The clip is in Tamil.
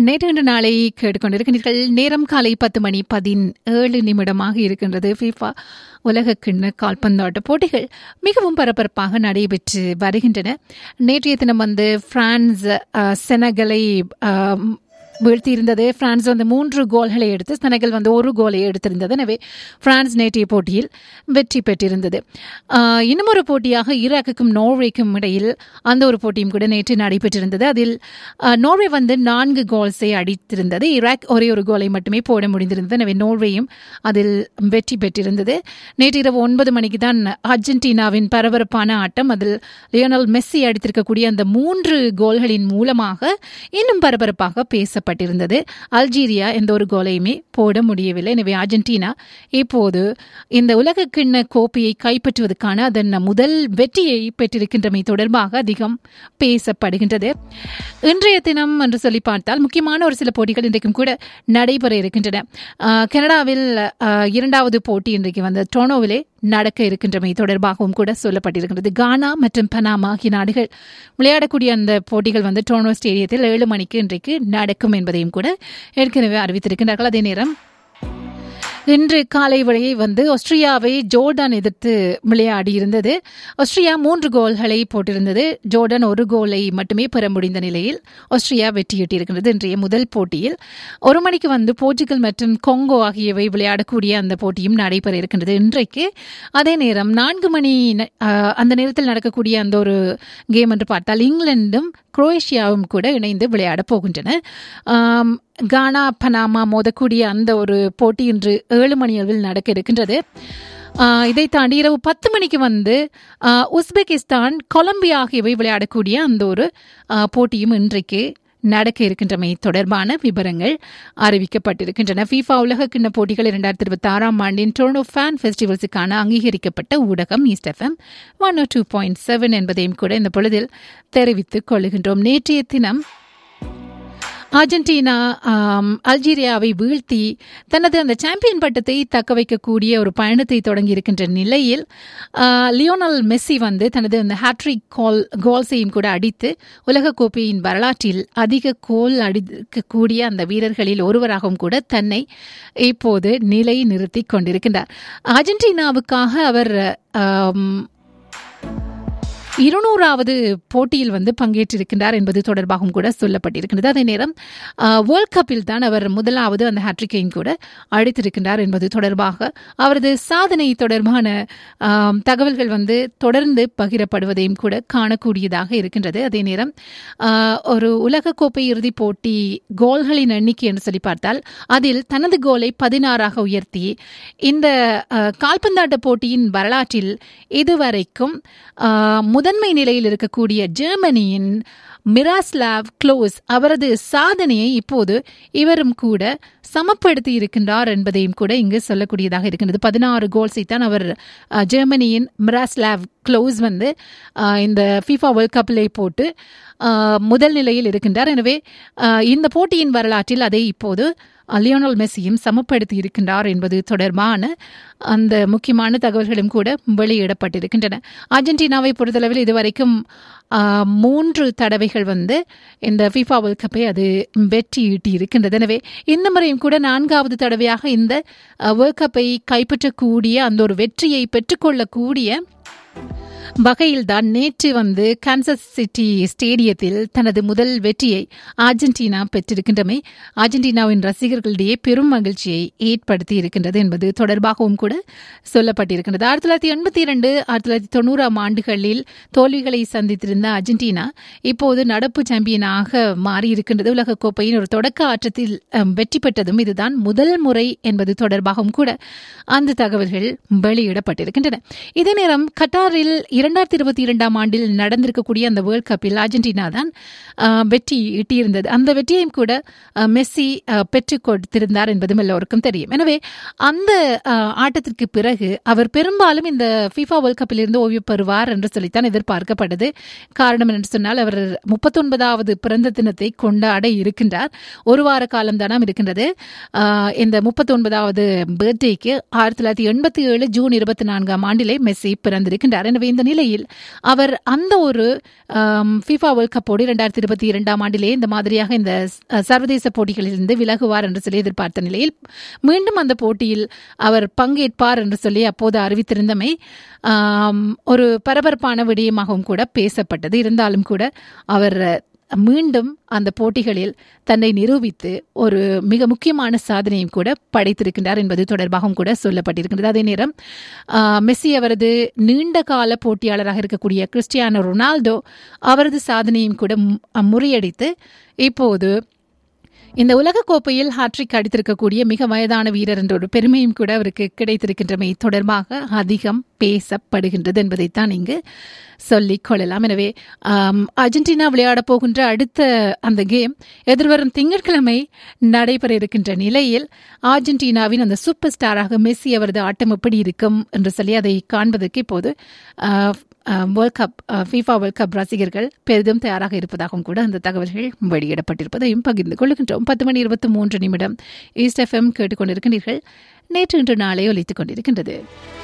நேற்று இன்று நாளை கேட்டுக்கொண்டிருக்கிறீர்கள் நேரம் காலை பத்து மணி பதினேழு நிமிடமாக இருக்கின்றது ஃபீஃபா உலக கிண்ண கால்பந்தாட்ட போட்டிகள் மிகவும் பரபரப்பாக நடைபெற்று வருகின்றன நேற்றைய தினம் வந்து பிரான்ஸ் அஹ், செனகலை அஹ், வீழ்த்தியிருந்தது பிரான்ஸ் வந்து மூன்று கோல்களை எடுத்து செனகல் வந்து ஒரு கோலை எடுத்திருந்தது எனவே பிரான்ஸ் நேற்றைய போட்டியில் வெற்றி பெற்றிருந்தது ஆஹ், இன்னும் ஒரு போட்டியாக ஈராக்குக்கும் நோர்வேக்கும் இடையில் அந்த ஒரு போட்டியும் கூட நேற்று நடைபெற்றிருந்தது அதில் ஆஹ், நோர்வே வந்து நான்கு கோல்ஸை அடித்திருந்தது ஈராக் ஒரே ஒரு கோலை மட்டுமே போட முடிந்திருந்தது எனவே நோர்வேயும் அதில் வெற்றி பெற்றிருந்தது நேற்று இரவு ஒன்பது மணிக்கு தான் அர்ஜென்டினாவின் பரபரப்பான ஆட்டம் அதில் லியோனல் மெஸ்ஸி அடித்திருக்கக்கூடிய அந்த மூன்று கோல்களின் மூலமாக இன்னும் பரபரப்பாக பேசப்பட்டிருந்தது அல்ஜீரியா எந்த ஒரு கோலையுமே போட முடியவில்லை எனவே அர்ஜென்டினா இப்போது இந்த உலக கிண்ண கோப்பையை கைப்பற்றுவதற்கான அதன் முதல் வெற்றியை பெற்றிருக்கின்றமை தொடர்பாக அதிகம் பேசப்படுகின்றது இன்றைய தினம் என்று சொல்லி பார்த்தால் முக்கியமான ஒரு சில போட்டிகள் இன்றைக்கும் கூட நடைபெற இருக்கின்றன ஆஹ், கனடாவில் ஆஹ், இரண்டாவது போட்டி இன்றைக்கு வந்து டொனோவிலே நடக்க இருக்கின்றமை தொடர்பாகவும் கூட சொல்லப்பட்டிருக்கிறது கானா மற்றும் பனாமா ஆகிய நாடுகள் விளையாடக்கூடிய அந்த போட்டிகள் வந்து டோனோ ஸ்டேடியத்தில் ஏழு மணிக்கு இன்றைக்கு நடக்கும் என்பதையும் கூட ஏற்கனவே அறிவித்திருக்கின்றார்கள் அதே நேரம் இன்று காலை வழியை வந்து ஆஸ்திரியாவை ஜோர்டான் எதிர்த்து விளையாடி இருந்தது ஆஸ்திரியா மூன்று கோல்களை போட்டிருந்தது ஜோர்டான் ஒரு கோலை மட்டுமே பெற முடிந்த நிலையில் ஆஸ்திரியா வெற்றியிட்டிருக்கிறது இன்றைய முதல் போட்டியில் ஒரு மணிக்கு வந்து போர்ச்சுகல் மற்றும் கொங்கோ ஆகியவை விளையாடக்கூடிய அந்த போட்டியும் நடைபெற இருக்கின்றது இன்றைக்கு அதே நேரம் நான்கு மணி ந- ஆஹ், அந்த நேரத்தில் நடக்கக்கூடிய அந்த ஒரு கேம் என்று பார்த்தால் இங்கிலாந்தும் குரோவேஷியாவும் கூட இணைந்து விளையாடப் போகின்றன ஆம், கானா பனாமா மோதக்கூடிய அந்த ஒரு போட்டி இன்று ஏழு மணி அளவில் நடக்க இருக்கின்றது ஆஹ், இதை தாண்டி இரவு பத்து மணிக்கு வந்து ஆஹ், உஸ்பெகிஸ்தான் கொலம்பியா ஆகியவை விளையாடக்கூடிய அந்த ஒரு ஆஹ், போட்டியும் இன்றைக்கு நடக்க இருக்கின்றமை தொடர்பான விவரங்கள் அறிவிக்கப்பட்டிருக்கின்றன ஃபீஃபா உலக கிண்ண போட்டிகள் இரண்டாயிரத்தி இருபத்தி ஆறாம் ஆண்டின் டொர்னோ ஃபேன் ஃபெஸ்டிவல்ஸுக்கான அங்கீகரிக்கப்பட்ட ஊடகம் east FM one two point seven என்பதையும் கூட இந்த பொழுதில் தெரிவித்துக் கொள்ளுகின்றோம் நேற்றைய தினம் அர்ஜென்டினா ஆம், அல்ஜீரியாவை வீழ்த்தி தனது அந்த சாம்பியன் பட்டத்தை தக்க வைக்கக்கூடிய ஒரு பயணத்தை தொடங்கி இருக்கின்ற நிலையில் ஆ, லியோனல் மெஸ்ஸி வந்து தனது அந்த ஹாட்ரிக் கோல் கோல்ஸையும் கூட அடித்து உலகக்கோப்பையின் வரலாற்றில் அதிக கோல் அடிக்கக்கூடிய அந்த வீரர்களில் ஒருவராகவும் கூட தன்னை இப்போது நிலை நிறுத்தி கொண்டிருக்கின்றார் அர்ஜென்டினாவுக்காக அவர் ஆம், இருநூறாவது போட்டியில் வந்து பங்கேற்றிருக்கின்றார் என்பது தொடர்பாகவும் கூட சொல்லப்பட்டிருக்கின்றது அதே நேரம் வேர்ல்ட் கப்பில் தான் அவர் முதலாவது அந்த ஹாட்ரிக்கையும் கூட அடித்திருக்கின்றார் என்பது தொடர்பாக அவரது சாதனை தொடர்பான ஆம், தகவல்கள் வந்து தொடர்ந்து பகிரப்படுவதையும் கூட காணக்கூடியதாக இருக்கின்றது அதே நேரம் ஆ, ஒரு உலகக்கோப்பை இறுதிப் போட்டி கோல்களின் எண்ணிக்கை என்று சொல்லி பார்த்தால் அதில் தனது கோலை பதினாறாக உயர்த்தி இந்த ஆ, கால்பந்தாட்ட போட்டியின் வரலாற்றில் இதுவரைக்கும் ஆ, முதன்மை நிலையில் இருக்கக்கூடிய ஜெர்மனியின் மிராஸ்லாவ் க்ளோஸ் அவரது சாதனையை இப்போது இவரும் கூட சமப்படுத்தி இருக்கின்றார் என்பதையும் கூட இங்கு சொல்லக்கூடியதாக இருக்கின்றது பதினாறு கோல்ஸை தான் அவர் அஹ், ஜெர்மனியின் மிராஸ்லாவ் க்ளோஸ் வந்து அஹ், இந்த ஃபீஃபா வேர்ல்ட் கப்பிலே போட்டு அஹ், முதல் நிலையில் இருக்கின்றார் எனவே அஹ், இந்த போட்டியின் வரலாற்றில் அதை இப்போது அஹ், லியோனல் மெஸ்ஸியும் சமப்படுத்தி இருக்கின்றார் என்பது தொடர்பான அந்த முக்கியமான தகவல்களும் கூட வெளியிடப்பட்டிருக்கின்றன அர்ஜென்டினாவை பொறுத்தளவில் இதுவரைக்கும் ஆஹ், மூன்று தடவைகள் வந்து இந்த FIFA வேர்ல்ட் கப்பை அது வெற்றி ஈட்டி இருக்கின்றது எனவே இந்த முறையும் கூட நான்காவது தடவையாக இந்த வேர்ல்ட் கப்பை கைப்பற்றக்கூடிய அந்த ஒரு வெற்றியை பெற்றுக்கொள்ளக்கூடிய வகையில்தான் நேற்று வந்து கான்சஸ் சிட்டி ஸ்டேடியத்தில் தனது முதல் வெற்றியை அர்ஜென்டினா பெற்றிருக்கின்றமை அர்ஜென்டினாவின் ரசிகர்களிடையே பெரும் மகிழ்ச்சியை ஏற்படுத்தி இருக்கின்றது என்பது தொடர்பாகவும் கூட சொல்லப்பட்டிருக்கின்றது ஆயிரத்தி தொள்ளாயிரத்தி எண்பத்தி இரண்டு ஆயிரத்தி தொள்ளாயிரத்தி தொண்ணூறாம் ஆண்டுகளில் தோல்விகளை சந்தித்திருந்த அர்ஜென்டினா இப்போது நடப்பு சாம்பியனாக மாறியிருக்கின்றது உலகக்கோப்பையின் ஒரு தொடக்க ஆட்டத்தில் அம், வெற்றி பெற்றதும் இதுதான் முதல் முறை என்பது தொடர்பாகவும் கூட அந்த தகவல்கள் வெளியிடப்பட்டிருக்கின்றன இதே நேரம் கட்டாரில் இரண்டாயிரத்தி இருபத்தி இரண்டாம் ஆண்டில் நடந்திருக்கக்கூடிய அந்த வேர்ல்ட் கப்பில் அர்ஜென்டினா தான் ஆஹ், வெற்றி ஈட்டியிருந்தது அந்த வெற்றியையும் கூட ஆஹ், மெஸ்ஸி ஆஹ், பெற்றுக் கொடுத்திருந்தார் என்பதும் எல்லோருக்கும் தெரியும் எனவே அந்த ஆஹ், ஆட்டத்திற்கு பிறகு அவர் பெரும்பாலும் இந்த FIFA வேர்ல்ட் கப்பில் இருந்து ஓய்வு பெறுவார் என்று சொல்லித்தான் எதிர்பார்க்கப்பட்டது காரணம் என்று சொன்னால் அவர் முப்பத்தொன்பதாவது பிறந்த தினத்தை கொண்டாட இருக்கின்றார் ஒரு வார காலம் தானம் இருக்கின்றது ஆஹ், இந்த முப்பத்தொன்பதாவது பர்த்டேக்கு ஆயிரத்தி தொள்ளாயிரத்தி எண்பத்தி ஏழு ஜூன் இருபத்தி நான்காம் ஆண்டிலே மெஸ்ஸி பிறந்திருக்கின்றார் எனவே இந்த நிலையில் அவர் அந்த ஒரு ஃபிஃபா வேர்ல்ட் கப்போடு இரண்டாயிரத்தி இருபத்தி இரண்டாம் ஆண்டிலே இந்த மாதிரியாக இந்த அஹ், சர்வதேச போட்டிகளிலிருந்து விலகுவார் என்று சொல்லி எதிர்பார்த்த நிலையில் மீண்டும் அந்த போட்டியில் அவர் பங்கேற்பார் என்று சொல்லி அப்போது அறிவித்திருந்தமை ஆம், ஒரு பரபரப்பான விடயமாகவும் கூட பேசப்பட்டது இருந்தாலும் கூட அவர் மீண்டும் அந்த போட்டிகளில் தன்னை நிரூபித்து ஒரு மிக முக்கியமான சாதனையும் கூட படைத்திருக்கின்றார் என்பது தொடர்பாகவும் கூட சொல்லப்பட்டிருக்கின்றது அதே நேரம் ஆ, மெஸ்ஸி அவரது நீண்ட கால போட்டியாளராக இருக்கக்கூடிய கிறிஸ்டியானோ ரொனால்டோ அவரது சாதனையும் கூட மு- முறியடித்து இப்போது இந்த உலகக்கோப்பையில் ஹாட்ரிக் அடித்திருக்கக்கூடிய மிக வயதான வீரர் என்ற ஒரு பெருமையும் கூட அவருக்கு கிடைத்திருக்கின்றமை தொடர்பாக அதிகம் பேசப்படுகின்றது என்பதைத்தான் இங்கு சொல்லிக் கொள்ளலாம் எனவே ஆம், அர்ஜென்டினா விளையாடப் போகின்ற அடுத்த அந்த கேம் எதிர்வரும் திங்கட்கிழமை நடைபெற இருக்கின்ற நிலையில் அர்ஜென்டினாவின் அந்த சூப்பர் ஸ்டாராக மெஸ்ஸி அவரது ஆட்டம் எப்படி இருக்கும் என்று சொல்லி அதை காண்பதற்கு இப்போது world cup FIFA world cup ரசிகர்கள் பெரிதும் தயாராக இருப்பதாகவும் கூட அந்த தகவல்கள் வெளியிடப்பட்டிருப்பதையும் பகிர்ந்து கொள்கின்றோம் பத்து மணி இருபத்தி மூன்று நிமிடம் ஈஸ்ட் எஃப்எம் கேட்டுக்கொண்டிருக்கின்றீர்கள் நேற்று இன்று நாளை ஒலித்துக் கொண்டிருக்கின்றது